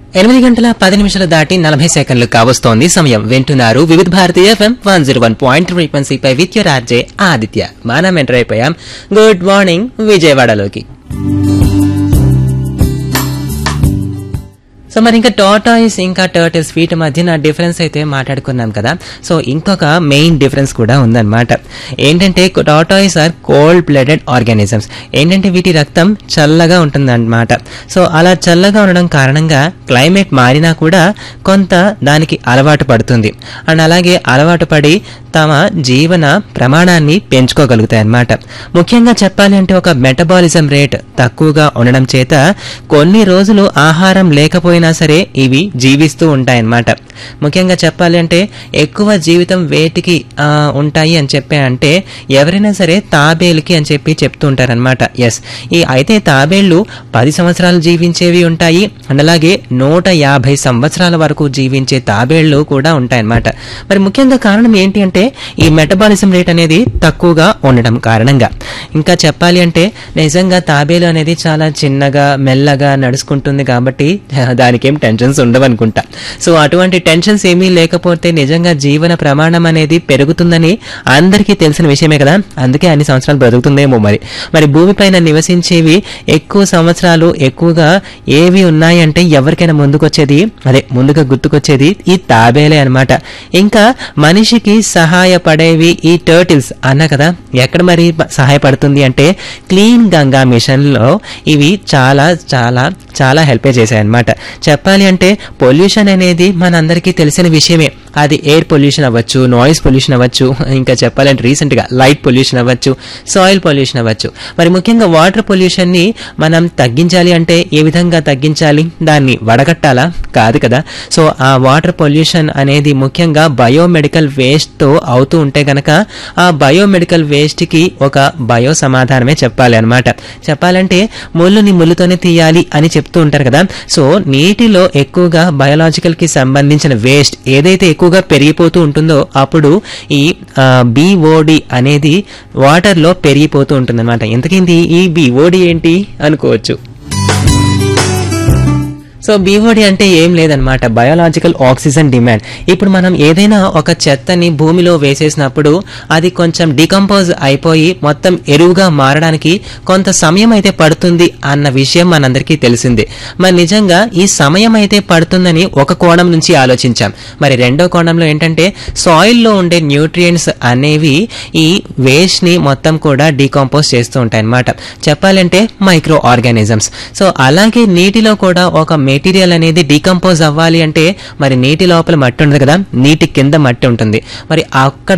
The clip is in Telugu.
ఎనిమిది గంటల పది నిమిషాలు దాటి నలభై సెకండ్లు కావస్తోంది సమయం వింటున్నారు Vividh Bharati FM one zero one point ఫ్రీక్వెన్సీపై విత్ రాజే ఆదిత్య మనం ఎంటర్ అయిపోయాం గుడ్ మార్నింగ్ విజయవాడలోకి సో మరి ఇంకా టాటాయిస్ ఇంకా టర్టిల్స్ వీటి మధ్య నా డిఫరెన్స్ అయితే మాట్లాడుకున్నాం కదా సో ఇంకొక మెయిన్ డిఫరెన్స్ కూడా ఉందన్నమాట ఏంటంటే tortoise are cold blooded organisms ఏంటంటే వీటి రక్తం చల్లగా ఉంటుందన్నమాట సో అలా చల్లగా ఉండడం కారణంగా క్లైమేట్ మారినా కూడా కొంత దానికి అలవాటు పడుతుంది అండ్ అలాగే అలవాటు పడి తమ జీవన ప్రమాణాన్ని పెంచుకోగలుగుతాయి అన్నమాట ముఖ్యంగా చెప్పాలి అంటే ఒక మెటబాలిజం రేట్ తక్కువగా ఉండడం చేత కొన్ని రోజులు ఆహారం లేకపోయినా సరే ఇవి జీవిస్తూ ఉంటాయన్నమాట ముఖ్యంగా చెప్పాలి అంటే ఎక్కువ జీవితం వేటికి ఆ, ఉంటాయి అని చెప్పి అంటే ఎవరైనా సరే తాబేలుకి అని చెప్పి చెప్తూ ఉంటారనమాట ఎస్ ఈ అయితే తాబేళ్లు పది సంవత్సరాలు జీవించేవి ఉంటాయి అండ్ అలాగే నూట యాభై సంవత్సరాల వరకు జీవించే తాబేళ్లు కూడా ఉంటాయన్నమాట మరి ముఖ్యంగా కారణం ఏంటి అంటే ఈ మెటబాలిజం రేట్ అనేది తక్కువగా ఉండడం కారణంగా ఇంకా చెప్పాలి అంటే నిజంగా తాబేలు అనేది చాలా చిన్నగా మెల్లగా నడుచుకుంటుంది కాబట్టి దానికి ఏం టెన్షన్స్ ఉండవనుకుంటా సో అటువంటి టెన్షన్స్ ఏమీ లేకపోతే నిజంగా జీవన ప్రమాణం అనేది పెరుగుతుందని అందరికీ తెలిసిన విషయమే కదా అందుకే అన్ని సంవత్సరాలు బ్రతుకుతుందేమో మరి మరి భూమిపైన నివసించేవి ఎక్కువ సంవత్సరాలు ఎక్కువగా ఏవి ఉన్నాయంటే ఎవరికైనా ముందుకొచ్చేది అదే ముందుగా గుర్తుకొచ్చేది ఈ తాబేలే అన్నమాట ఇంకా మనిషికి సహాయపడేవి ఈ టర్టిల్స్ అన్నా కదా ఎక్కడ మరి సహాయపడుతుంది అంటే క్లీన్ గంగా మిషన్ లో ఇవి చాలా చాలా చాలా హెల్ప్ చేశాయి అనమాట చెప్పాలి అంటే పొల్యూషన్ అనేది మనందరికీ తెలిసిన విషయమే అది ఎయిర్ పొల్యూషన్ అవ్వచ్చు నాయిస్ పొల్యూషన్ అవ్వచ్చు ఇంకా చెప్పాలంటే రీసెంట్ గా లైట్ పొల్యూషన్ అవ్వచ్చు సాయిల్ పొల్యూషన్ అవ్వచ్చు మరి ముఖ్యంగా వాటర్ పొల్యూషన్ ని మనం తగ్గించాలి అంటే ఏ విధంగా తగ్గించాలి దాన్ని వడగట్టాలా కాదు కదా సో ఆ వాటర్ పొల్యూషన్ అనేది ముఖ్యంగా బయోమెడికల్ వేస్ట్ తో అవుతూ ఉంటే గనక ఆ బయోమెడికల్ వేస్ట్ కి ఒక బయో సమాధానమే చెప్పాలి అనమాట చెప్పాలంటే ముళ్ళుని ముళ్ళుతోనే తీయాలి అని చెప్తూ ఉంటారు కదా సో నీటిలో ఎక్కువగా బయోలాజికల్ కి సంబంధించిన వేస్ట్ ఏదైతే ఎక్కువగా పెరిగిపోతూ ఉంటుందో అప్పుడు ఈ బిఓడి అనేది వాటర్ లో పెరిగిపోతూ ఉంటుంది అనమాట ఇంతకింది ఈ బిఓడి ఏంటి అనుకోవచ్చు సో బీఓడి అంటే ఏం లేదనమాట బయోలాజికల్ ఆక్సిజన్ డిమాండ్ ఇప్పుడు మనం ఏదైనా ఒక చెత్తని భూమిలో వేసేసినప్పుడు అది కొంచెం డికంపోజ్ అయిపోయి మొత్తం ఎరువుగా మారడానికి కొంత సమయం అయితే పడుతుంది అన్న విషయం మనందరికీ తెలిసిందే మరి నిజంగా ఈ సమయం అయితే పడుతుందని ఒక కోణం నుంచి ఆలోచించాం మరి రెండో కోణంలో ఏంటంటే సాయిల్లో ఉండే న్యూట్రియంట్స్ అనేవి ఈ వేస్ట్ ని మొత్తం కూడా డీకంపోజ్ చేస్తూ ఉంటాయి అన్నమాట చెప్పాలంటే మైక్రో ఆర్గానిజమ్స్ సో అలాగే నీటిలో కూడా ఒక మెటీరియల్ అనేది డీకంపోజ్ అవ్వాలి అంటే మరి నీటి లోపల మట్టి ఉండదు కదా నీటి కింద మట్టి ఉంటుంది మరి అక్కడ